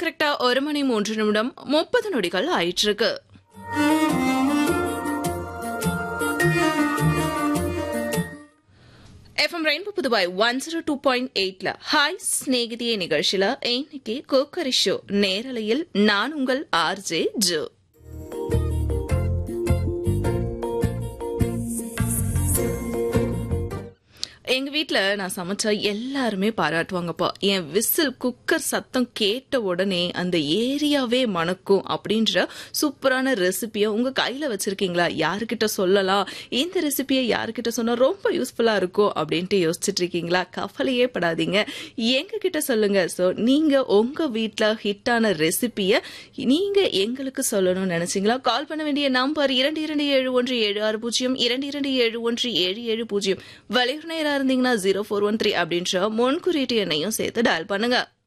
time கரெக்டா ஒரு மணி மூன்று நிமிடம் முப்பது நொடிகள் ஆயிட்டு இருக்கு எஃப்எம் ரெயின்போ புதுவாய் ஒன் ஜீரோ டூ பாயிண்ட் எயிட்ல ஹாய் ஸ்நேகிதியே நிகழ்ச்சியில இன்னைக்கு கோக்கரி ஷோ நேரலையில் நான் உங்கள் ஆர்ஜே ஜோ எங்க வீட்ல நான் சமைச்சா எல்லாருமே பாராட்டுவாங்கப்பா என் விசில் குக்கர் சத்தம் கேட்ட உடனே அந்த ஏரியாவே மணக்கும் அப்படின்ற சூப்பரான ரெசிபியை உங்க கையில வச்சிருக்கீங்களா யாருக்கிட்ட சொல்லலாம் இந்த ரெசிபியை யாருக்கிட்ட சொன்னா ரொம்ப யூஸ்ஃபுல்லா இருக்கும் அப்படின்ட்டு யோசிச்சுட்டு இருக்கீங்களா கவலையே படாதீங்க எங்க கிட்ட சொல்லுங்க சோ நீங்க உங்க வீட்ல ஹிட்டான ரெசிபியை நீங்க எங்களுக்கு சொல்லணும்னு நினைச்சீங்களா கால் பண்ண வேண்டிய நம்பர் இரண்டு இரண்டு ஏழு ஒன்று ஏழு ஆறு பூஜ்ஜியம் இரண்டு இரண்டு ஏழு ஒன்று ஏழு ஏழு பூஜ்ஜியம் வெளியூர் நேரா இருந்தீங்கன்னா ஜீரோ ஃபோர் ஒன் த்ரீ அப்படின்ற முன்குறியீட்டு எண்ணையும் சேர்த்து டயல் பண்ணுங்க